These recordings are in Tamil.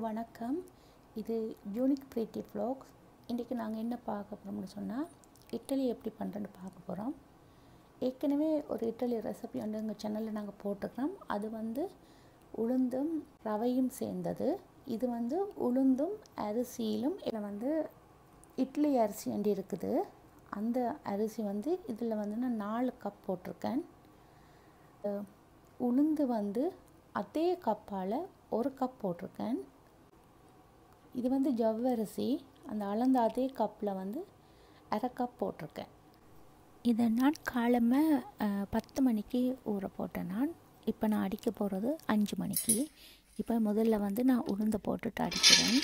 வணக்கம் இது யூனிக் கிரியேட்டிவ் vlogs இன்றைக்கி நாங்கள் என்ன பார்க்க போகிறோம்னு சொன்னால் இட்லி எப்படி பண்ணுறேன்னு பார்க்க போகிறோம் ஏற்கனவே ஒரு இட்லி ரெசிபி வந்து எங்கள் சேனலில் நாங்கள் போட்டுக்கிறோம் அது வந்து உளுந்தும் ரவையும் சேர்ந்தது இது வந்து உளுந்தும் அரிசியிலும் இதில் வந்து இட்லி அரிசி வண்டி இருக்குது அந்த அரிசி வந்து இதில் வந்து நான் நாலு கப் போட்டிருக்கேன் அஹ் உளுந்து வந்து அதே கப்பால் ஒரு கப் போட்டிருக்கேன் இது வந்து ஜவ்வரிசி அந்த அளந்த அதே கப்பில் வந்து அரை கப் போட்டிருக்கேன் இதை நான் காலமே பத்து மணிக்கு ஊற போட்டேன் நான் இப்போ நான் அடிக்க போகிறது அஞ்சு மணிக்கு இப்போ முதல்ல வந்து நான் உளுந்து போட்டுட்டு அடிக்கிறேன்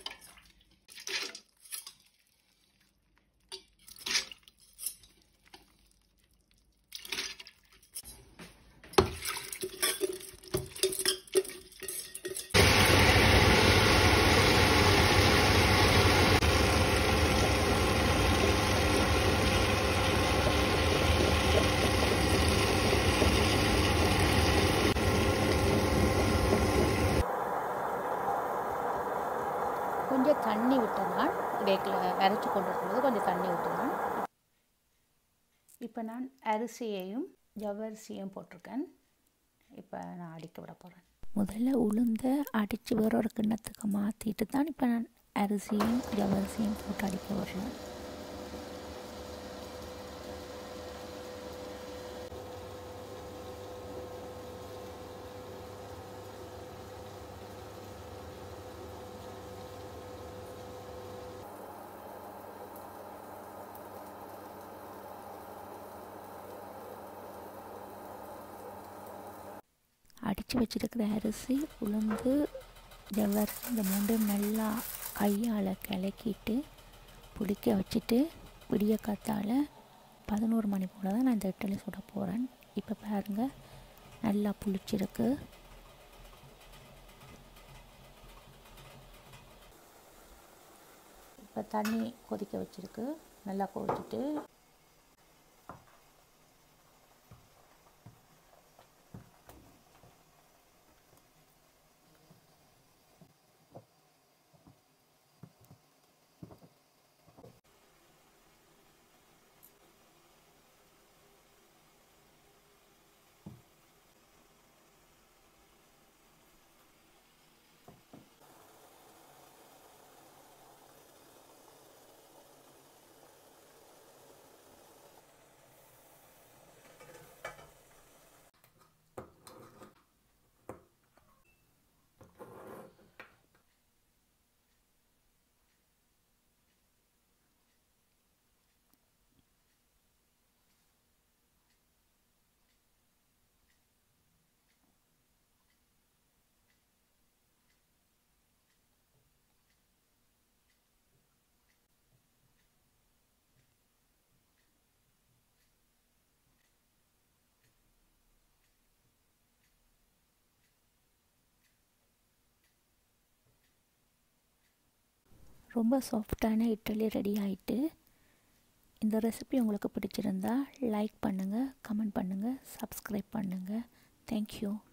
கொஞ்சம் தண்ணி விட்டதான் வேக்கில் அரைச்சி கொண்டு இருக்கும்போது கொஞ்சம் தண்ணி விட்டதான் இப்போ நான் அரிசியையும் ஜவ்வரிசியையும் போட்டிருக்கேன் இப்போ நான் அடிக்க விட போகிறேன் முதல்ல உளுந்த அடித்து வேற ஒரு கிண்ணத்துக்கு மாற்றிட்டு தான் இப்போ நான் அரிசியும் ஜவ்வரிசியும் போட்டு அடிக்க விடுறேன் அடித்து வச்சிருக்கிற அரிசி உளுந்து ஜவ்வரிசி இந்த மூண்டும் நல்லா கையால் கிளக்கிட்டு புளிக்க வச்சுட்டு விடிய காத்தால் பதினோரு மணி போல் தான் நான் இந்த இட்லி சுட போகிறேன் இப்போ பாருங்கள் நல்லா புளிச்சிருக்கு இப்போ தண்ணி கொதிக்க வச்சுருக்கு நல்லா கொதிச்சுட்டு ரொம்ப சாஃப்டான இட்லி ரெடி ஆயிட்டு இந்த ரெசிபி உங்களுக்கு பிடிச்சிருந்தா லைக் பண்ணுங்கள் கமெண்ட் பண்ணுங்கள் சப்ஸ்கிரைப் பண்ணுங்கள் தேங்க்யூ